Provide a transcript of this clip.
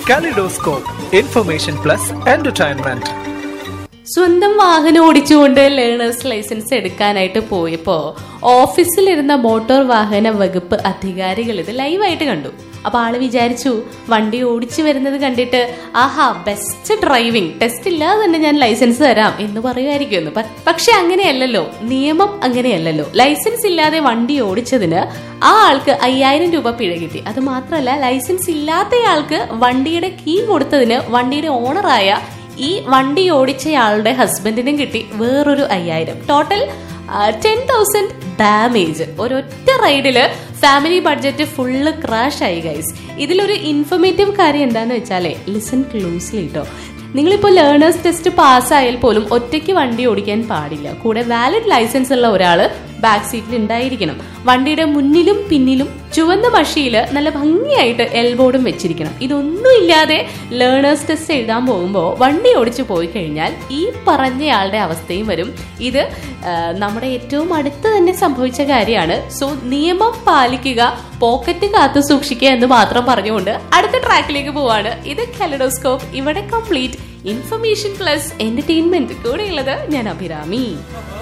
kaleidoscope information plus entertainment സ്വന്തം വാഹനം ഓടിച്ചുകൊണ്ട് ലേണേഴ്സ് ലൈസൻസ് എടുക്കാനായിട്ട് പോയപ്പോ ഓഫീസിലിരുന്ന മോട്ടോർ വാഹന വകുപ്പ് അധികാരികൾ ഇത് ലൈവായിട്ട് കണ്ടു അപ്പൊ ആള് വിചാരിച്ചു വണ്ടി ഓടിച്ചു വരുന്നത് കണ്ടിട്ട് ആഹാ ബെസ്റ്റ് ഡ്രൈവിംഗ് ടെസ്റ്റ് ഇല്ലാതെ തന്നെ ഞാൻ ലൈസൻസ് തരാം എന്ന് പറയുമായിരിക്കുമെന്ന് പ- പക്ഷെ അങ്ങനെയല്ലല്ലോ നിയമം അങ്ങനെയല്ലല്ലോ ലൈസൻസ് ഇല്ലാതെ വണ്ടി ഓടിച്ചതിന് ആ ആൾക്ക് അയ്യായിരം രൂപ പിഴ കിട്ടി അത് മാത്രമല്ല ലൈസൻസ് ഇല്ലാത്തയാൾക്ക് വണ്ടിയുടെ കീ കൊടുത്തതിന് വണ്ടിയുടെ ഓണറായ ഈ വണ്ടി ഓടിച്ചയാളുടെ ഹസ്ബൻഡിനും കിട്ടി വേറൊരു അയ്യായിരം ടോട്ടൽ ടെൻ തൗസൻഡ് ഡാമേജ് ഒരൊറ്റ റൈഡില് ഫാമിലി ബഡ്ജറ്റ് ഫുള്ള് ക്രാഷ് ആയി ഗൈസ് ഇതിലൊരു ഇൻഫർമേറ്റീവ് കാര്യം എന്താന്ന് വെച്ചാലേ ലിസൺ ക്ലോസ്ലി കേട്ടോ നിങ്ങളിപ്പോൾ ലേണേഴ്സ് ടെസ്റ്റ് പാസ്സായാൽ പോലും ഒറ്റയ്ക്ക് വണ്ടി ഓടിക്കാൻ പാടില്ല കൂടെ വാലിഡ് ലൈസൻസ് ഉള്ള ഒരാള് ബാക്ക് സീറ്റിൽ ഉണ്ടായിരിക്കണം വണ്ടിയുടെ മുന്നിലും പിന്നിലും ചുവന്ന മഷിയില് നല്ല ഭംഗിയായിട്ട് എൽബോർഡും വെച്ചിരിക്കണം ഇതൊന്നും ഇല്ലാതെ ലേണേഴ്സ് ടെസ്റ്റ് എഴുതാൻ പോകുമ്പോൾ വണ്ടി ഓടിച്ചു പോയി കഴിഞ്ഞാൽ ഈ പറഞ്ഞയാളുടെ അവസ്ഥയും വരും ഇത് ആ, നമ്മുടെ ഏറ്റവും അടുത്ത് തന്നെ സംഭവിച്ച കാര്യമാണ് സോ നിയമം പാലിക്കുക പോക്കറ്റ് കാത്തു സൂക്ഷിക്കുക എന്ന് മാത്രം പറഞ്ഞുകൊണ്ട് അടുത്ത ട്രാക്കിലേക്ക് പോവാണ് ഇത് കലഡോസ്കോപ്പ് ഇവിടെ കംപ്ലീറ്റ് ഇൻഫർമേഷൻ പ്ലസ് എന്റർടൈൻമെന്റ് കൂടെയുള്ളത് ഞാൻ അഭിരാമി